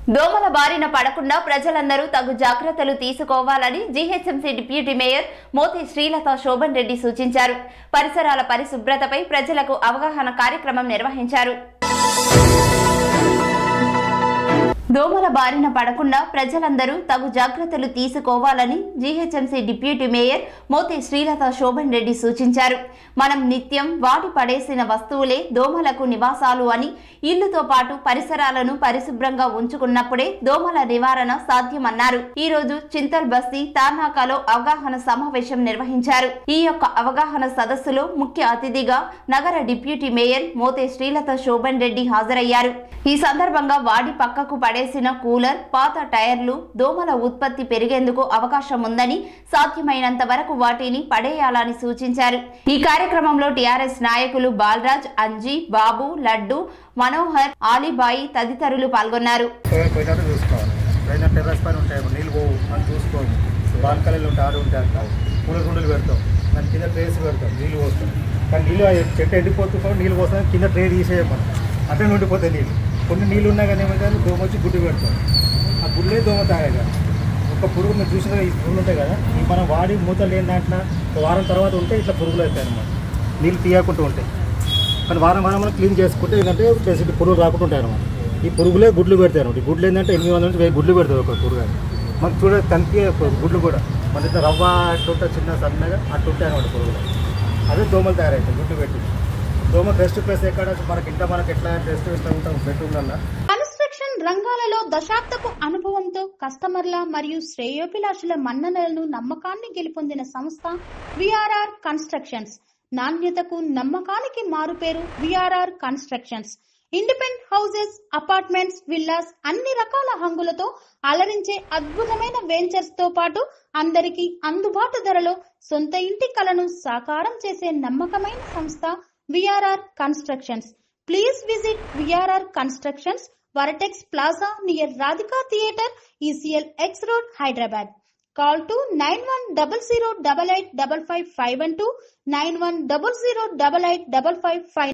దోమల బారిన పడకుండా ప్రజలందరూ తగు జాగ్రత్తలు తీసుకోవాలని GHMC deputy mayor Moti Srilatha Shobhan Reddy సూచించారు పరిసరాల పరిశుభ్రతపై ప్రజలకు అవగాహన కార్యక్రమం నిర్వహించారు దోమల బారిన పడకుండా ప్రజలందరూ తగు జాగ్రత్తలు తీసుకోవాలని GHMC deputy mayor Moti Srilatha Shobhan Reddy సూచించారు మనం నిత్యం వాడి పడేసిన వస్తువులే దోమలకు నివాసాలు అని ఇల్లుతో పాటు పరిసరాలను పరిశుభ్రంగా ఉంచుకున్నప్పుడే దోమల నివారణ సాధ్యమన్నారు ఈ రోజు చింతల్ బస్తీ తార్నాకాలో అవగాహన సమావేశం నిర్వహించారు ఈ యొక్క అవగాహన సదస్సులో ముఖ్య అతిథిగా నగర డిప్యూటీ మేయర్ మోతే శ్రీలత శోభన్ రెడ్డి హాజరయ్యారు ఈ సందర్భంగా వాడి పక్కకు పడేసిన కూలర్ పాత టైర్లు దోమల ఉత్పత్తి పెరిగేందుకు అవకాశం ఉందని సాధ్యమైనంత వరకు వాటిని పడేయాలని సూచించారు ఈ కార్యక్రమంలో టీఆర్ఎస్ నాయకులు బాలరాజ్ అంజీ బాబు లడ్డు మనోహర్ ఆలీబాయి తదితరులు పాల్గొన్నారు పోయి- పోయినట్టు చూసుకోవాలి పైన టెర్రస్ పైన ఉంటాయి నీళ్ళు పోవు అని చూసుకోము బాల్కనీలు ఉంటాయి ఆడు ఉంటాయి అట్లా పూల గుండెలు పెడతాం దాని కింద ట్రేస్ పెడతాం నీళ్ళు పోస్తాం కానీ నీళ్ళు ఆ చెట్టు ఎండిపోతుందో నీళ్ళు పోస్తాం కింద ట్రే తీసేయమని అట్లనే ఉండిపోతాయి నీళ్ళు కొన్ని నీళ్ళు ఉన్నా కానీ ఏమైతే దోమ వచ్చి గుడ్డు పెడతాం ఆ గుడ్లే దోమ తాగాయి ఒక పురుగు మీరు చూసిన ఈ పురుగులు ఉంటాయి కదా ఇవి మనం వాడి మూత లేని దాంట్లో ఒక వారం తర్వాత ఉంటే ఇట్లా పురుగులు అవుతాయి అన్నమాట నీళ్ళు తీయకుండా ఉంటాయి కానీ వారం వారం మనం క్లీన్ చేసుకుంటే ఏంటంటే బేసిక్ పురుగులు రాకుండా ఉంటాయి అనమాట ఈ పురుగులే గుడ్లు పెడతాయి అనమాట ఈ గుడ్లు ఏంటంటే ఎనిమిది వందల నుంచి వెయ్యి గుడ్లు పెడతాయి ఒక పురుగు అని మనకు చూడ కనిపి గుడ్లు కూడా మన ఇట్లా రవ్వ అట్లుంటే చిన్న సన్నగా అట్లుంటాయి అనమాట పురుగులు అదే దోమలు తయారవుతాయి గుడ్లు పెట్టి దోమ బెస్ట్ ప్లేస్ ఎక్కడ మనకి ఇంట్లో మనకి ఎట్లా బెస్ట్ ఇట్లా ఉంటాం బెడ్రూమ్లలో కన్స్ట్రక్షన్ రంగాలలో దశాబ్దపు అనుభవంతో కస్టమర్ల మరియు శ్రేయోభిలాషుల మన్ననలను నమ్మకాన్ని గెలుపొందిన సంస్థ విఆర్ఆర్ కన్స్ట్రక్షన్స్ నాణ్యతకు నమ్మకానికి మారుపేరు VRR constructions independent houses apartments villas అన్ని రకాల హంగులతో అలరించే అద్భుతమైన వెంచర్స్ తో పాటు అందరికీ అందుబాటు ధరలో సొంత ఇంటి కలను సాకారం చేసే నమ్మకమైన సంస్థ VRR constructions please visit VRR constructions Vertex plaza near Radhika theatre ECL X road Hyderabad call two nine one double zero double eight double five five one two nine one double zero double eight double five five